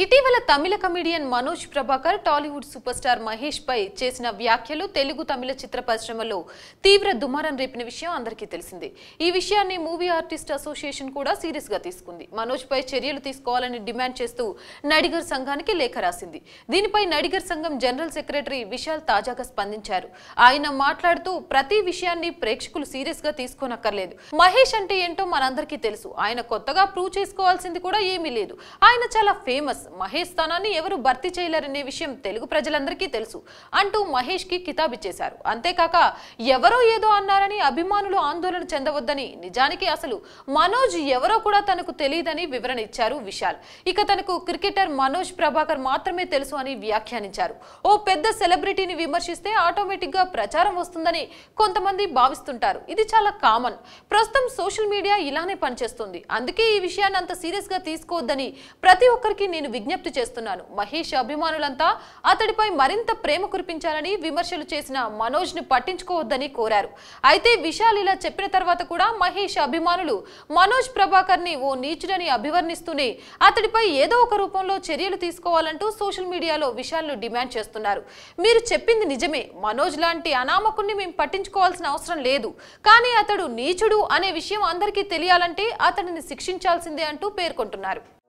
ఇటీవల తమిళ comedian Manoj Prabhakar Tollywood super star Mahesh పై చేసిన వ్యాఖ్యలు తెలుగు తమిళ చిత్ర పరిశ్రమలో తీవ్ర దుమారం రేపిన విషయం అందరికీ తెలిసిందే ఈ విషయాన్ని మూవీ ఆర్టిస్ట్ అసోసియేషన్ కూడా సీరియస్ గా తీసుకుంది మనోజ్ పై చర్యలు తీసుకోవాలని డిమాండ్ చేస్తూ నడిగర్ సంఘానికి లేఖ రాసింది దీనిపై నడిగర్ సంఘం జనరల్ సెక్రటరీ విశాల్ తాజాగా స్పందించారు ఆయన మాట్లాడుతూ ప్రతి విషయాన్ని ప్రేక్షకులు సీరియస్ గా తీసుకోనక్కర్లేదు మహేష్ అంటే ఏంటో మనందరికీ తెలుసు ఆయన కొత్తగా ప్రూవ్ చేసుకోవాల్సింది కూడా ఏమీ లేదు ఆయన చాలా ఫేమస్ మహేష్ స్థానాన్ని ఎవరు భర్తీ చేయలేరనే విషయం తెలుగు ప్రజలందరికీ తెలుసు అంటూ మహేష్ కి కితాబిచ్చేశారు అంతేకాక ఎవరో ఏదో అన్నారని అభిమానులు ఆందోళన చెందవద్దని నిజానికి అసలు మనోజ్ ఎవరో కూడా తనకు తెలియదని వివరణ ఇచ్చారు విశాల్ ఇక తనకు క్రికెటర్ మనోజ్ ప్రభాకర్ మాత్రమే తెలుసు అని వ్యాఖ్యానించారు ఓ పెద్ద సెలబ్రిటీని విమర్శిస్తే ఆటోమేటిక్ గా ప్రచారం వస్తుందని కొంతమంది భావిస్తుంటారు ఇది చాలా కామన్ ప్రస్తుతం సోషల్ మీడియా ఇలానే పనిచేస్తుంది అందుకే ఈ విషయాన్ని అంత సీరియస్ గా తీసుకోవద్దని ప్రతి ఒక్కరికి నేను విజ్ఞప్తి చేస్తున్నాను మహేష్ అభిమానులంతా అతడిపై మరింత ప్రేమ కురిపించాలని విమర్శలు చేసిన మనోజ్ ని పట్టించుకోవద్దని కోరారు అయితే విశాల్ ఇలా చెప్పిన తర్వాత కూడా మహేష్ అభిమానులు మనోజ్ ప్రభాకర్ ని ఓ నీచుడని అభివర్ణిస్తూనే అతడిపై ఏదో ఒక రూపంలో చర్యలు తీసుకోవాలంటూ సోషల్ మీడియాలో విశాల్ను డిమాండ్ చేస్తున్నారు మీరు చెప్పింది నిజమే మనోజ్ లాంటి అనామకుణ్ణి మేము పట్టించుకోవాల్సిన అవసరం లేదు కానీ అతడు నీచుడు అనే విషయం అందరికీ తెలియాలంటే అతడిని శిక్షించాల్సిందే అంటూ పేర్కొంటున్నారు